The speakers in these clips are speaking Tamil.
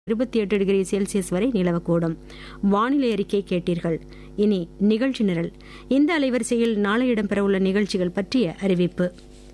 இருபத்தி எட்டு டிகிரி செல்சியஸ் வரை நிலவக்கூடும் வானிலை அறிக்கை கேட்டீர்கள் இனி நிகழ்ச்சி நிரல் இந்த அலைவரிசையில் நாளை இடம்பெறவுள்ள நிகழ்ச்சிகள் பற்றிய அறிவிப்பு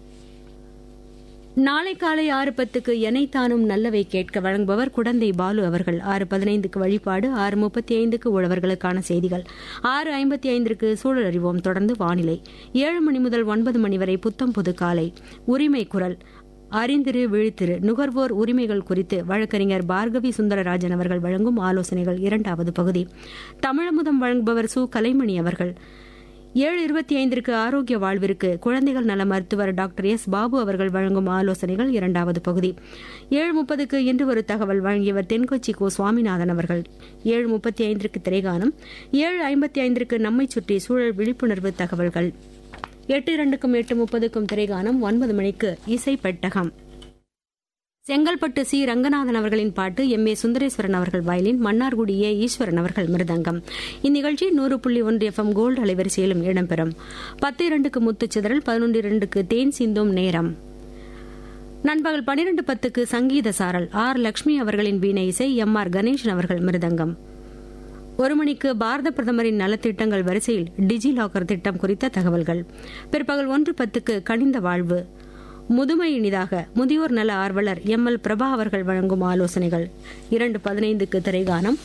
நாளை காலை ஆறு பத்துக்கு எனைத்தானும் நல்லவை கேட்க வழங்குபவர் குடந்தை பாலு அவர்கள் ஆறு பதினைந்துக்கு வழிபாடு ஆறு முப்பத்தி ஐந்துக்கு உழவர்களுக்கான செய்திகள் ஆறு ஐம்பத்தி ஐந்திற்கு சூழல் அறிவோம் தொடர்ந்து வானிலை ஏழு மணி முதல் ஒன்பது மணி வரை புத்தம் புது காலை உரிமை குரல் அறிந்திரு விழித்திரு நுகர்வோர் உரிமைகள் குறித்து வழக்கறிஞர் பார்கவி சுந்தரராஜன் அவர்கள் வழங்கும் ஆலோசனைகள் இரண்டாவது பகுதி தமிழமுதம் வழங்குபவர் சு கலைமணி அவர்கள் ஏழு இருபத்தி ஐந்திற்கு ஆரோக்கிய வாழ்விற்கு குழந்தைகள் நல மருத்துவர் டாக்டர் எஸ் பாபு அவர்கள் வழங்கும் ஆலோசனைகள் இரண்டாவது பகுதி ஏழு முப்பதுக்கு இன்று ஒரு தகவல் வழங்கியவர் தென்கொச்சி கோ சுவாமிநாதன் அவர்கள் ஏழு முப்பத்தி ஐந்திற்கு திரைகானம் ஏழு ஐம்பத்தி ஐந்திற்கு நம்மை சுற்றி சூழல் விழிப்புணர்வு தகவல்கள் எட்டு இரண்டுக்கும் எட்டு முப்பதுக்கும் திரைகானம் ஒன்பது மணிக்கு இசை பெட்டகம் செங்கல்பட்டு சி ரங்கநாதன் அவர்களின் பாட்டு எம் ஏ சுந்தரேஸ்வரன் அவர்கள் வயலின் மன்னார்குடி ஏ ஈஸ்வரன் அவர்கள் மிருதங்கம் இந்நிகழ்ச்சி நூறு புள்ளி ஒன்று எஃப்எம் கோல்டு அலைவரிசையிலும் இடம்பெறும் பத்து இரண்டுக்கு முத்துச்சிதறல் பதினொன்று இரண்டுக்கு தேன் சிந்தும் நேரம் நண்பகல் பனிரெண்டு பத்துக்கு சங்கீத சாரல் ஆர் லட்சுமி அவர்களின் வீணை இசை எம் ஆர் கணேசன் அவர்கள் மிருதங்கம் ஒரு மணிக்கு பாரத பிரதமரின் நலத்திட்டங்கள் வரிசையில் டிஜி லாக்கர் திட்டம் குறித்த தகவல்கள் பிற்பகல் ஒன்று பத்துக்கு கனிந்த வாழ்வு முதுமை இனிதாக முதியோர் நல ஆர்வலர் எம் எல் பிரபா அவர்கள் வழங்கும் ஆலோசனைகள் இரண்டு பதினைந்துக்கு திரைகானம்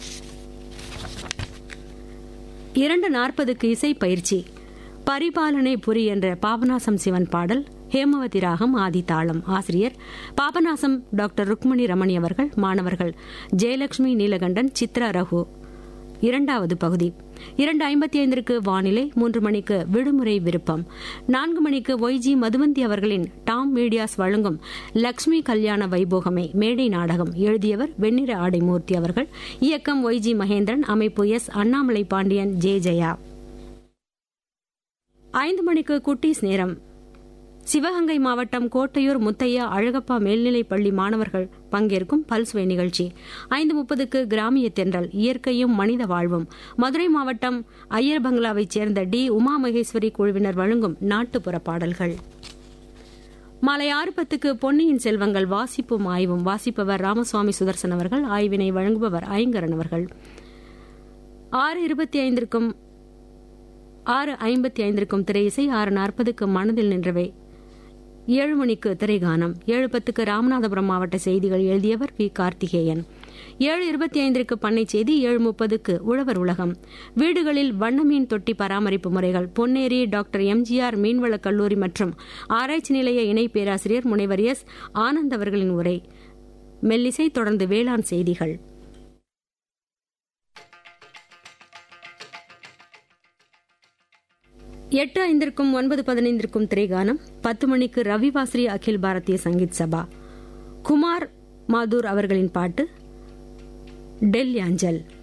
இரண்டு நாற்பதுக்கு இசை பயிற்சி பரிபாலனை புரி என்ற பாபநாசம் சிவன் பாடல் ஹேமவதி ராகம் ஆதி தாளம் ஆசிரியர் பாபநாசம் டாக்டர் ருக்மணி ரமணி அவர்கள் மாணவர்கள் ஜெயலட்சுமி நீலகண்டன் சித்ரா ரகு இரண்டாவது பகுதி இரண்டு ஐம்பத்தி ஐந்திற்கு வானிலை மூன்று மணிக்கு விடுமுறை விருப்பம் நான்கு மணிக்கு ஒய்ஜி மதுவந்தி அவர்களின் டாம் மீடியாஸ் வழங்கும் லக்ஷ்மி கல்யாண வைபோகமே மேடை நாடகம் எழுதியவர் வெண்ணிற ஆடை மூர்த்தி அவர்கள் இயக்கம் ஒய்ஜி மகேந்திரன் அமைப்பு எஸ் அண்ணாமலை பாண்டியன் ஜே ஜெயா ஐந்து மணிக்கு குட்டீஸ் நேரம் சிவகங்கை மாவட்டம் கோட்டையூர் முத்தையா அழகப்பா மேல்நிலைப் பள்ளி மாணவர்கள் பங்கேற்கும் பல்சுவை நிகழ்ச்சி ஐந்து முப்பதுக்கு கிராமிய தென்றல் இயற்கையும் மனித வாழ்வும் மதுரை மாவட்டம் ஐயர் பங்களாவைச் சேர்ந்த டி உமா மகேஸ்வரி குழுவினர் வழங்கும் நாட்டுப்புற பாடல்கள் மாலை ஆறு பத்துக்கு பொன்னியின் செல்வங்கள் வாசிப்பும் ஆய்வும் வாசிப்பவர் ராமசுவாமி சுதர்சன் அவர்கள் ஆய்வினை வழங்குபவர் ஐங்கரன் அவர்கள் ஆறு இருபத்தி ஐந்திற்கும் ஆறு ஐம்பத்தி ஐந்திற்கும் திரை இசை ஆறு நாற்பதுக்கு மனதில் நின்றவை ஏழு மணிக்கு திரைகானம் ஏழு பத்துக்கு ராமநாதபுரம் மாவட்ட செய்திகள் எழுதியவர் வி கார்த்திகேயன் ஏழு இருபத்தி ஐந்திற்கு பண்ணை செய்தி ஏழு முப்பதுக்கு உழவர் உலகம் வீடுகளில் வண்ணமீன் தொட்டி பராமரிப்பு முறைகள் பொன்னேரி டாக்டர் எம்ஜிஆர் மீன்வள கல்லூரி மற்றும் ஆராய்ச்சி நிலைய இணை பேராசிரியர் முனைவர் எஸ் ஆனந்த் அவர்களின் உரை மெல்லிசை தொடர்ந்து வேளாண் செய்திகள் எட்டு ஐந்திற்கும் ஒன்பது பதினைந்திற்கும் திரைகானம் பத்து மணிக்கு ரவிவாஸ்ரீ அகில் பாரதிய சங்கீத் சபா குமார் மாதூர் அவர்களின் பாட்டு டெல் யாஞ்சல்